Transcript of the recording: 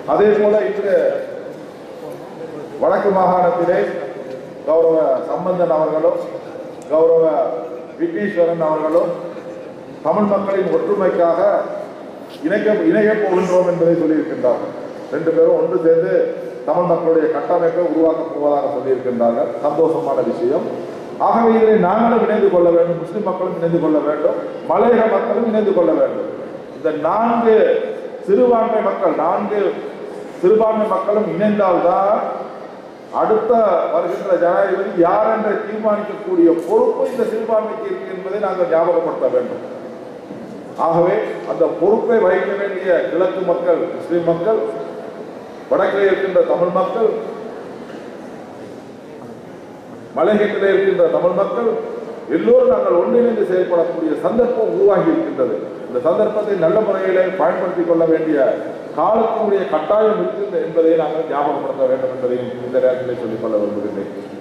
அதே போல இன்று வடக்கு மாகாணத்திலே கௌரவ சம்பந்தன் அவர்களும் கௌரவ விக்னேஸ்வரன் அவர்களும் தமிழ் மக்களின் ஒற்றுமைக்காக இணைக்க இணையப் போகின்றோம் என்பதை சொல்லியிருக்கின்றார்கள் ரெண்டு பேரும் ஒன்று சேர்ந்து தமிழ் மக்களுடைய கட்டமைப்பை உருவாக்கப் போவதாக சொல்லியிருக்கின்றார்கள் சந்தோஷமான விஷயம் ஆகவே இதில் நாங்களும் இணைந்து கொள்ள வேண்டும் முஸ்லிம் மக்களும் இணைந்து கொள்ள வேண்டும் மலையக மக்களும் இணைந்து கொள்ள வேண்டும் இந்த நான்கு சிறுபான்மை மக்கள் நான்கு சிறுபான்மை மக்களும் இணைந்தால்தான் அடுத்த வருகின்ற ஜனாதிபதி யார் என்று தீர்மானிக்கக்கூடிய பொறுப்பு இந்த சிறுபான்மைக்கு இருக்கு என்பதை நாங்கள் ஞாபகப்படுத்த வேண்டும் ஆகவே அந்த பொறுப்பை வகிக்க வேண்டிய கிழக்கு மக்கள் முஸ்லிம் மக்கள் வடக்கிலே இருக்கின்ற தமிழ் மக்கள் மலையகத்திலே இருக்கின்ற தமிழ் மக்கள் எல்லோரும் நாங்கள் ஒன்றிணைந்து செயல்படக்கூடிய சந்தர்ப்பம் உருவாகி இருக்கின்றது இந்த சந்தர்ப்பத்தை நல்ல முறையிலே பயன்படுத்திக் கொள்ள வேண்டிய காலத்தினுடைய கட்டாயம் இருக்கின்றது என்பதை நாங்கள் ஞாபகப்படுத்த வேண்டும் என்பதையும் இந்த நேரத்தில் சொல்லிக் கொள்ள விரும்புகின்றேன்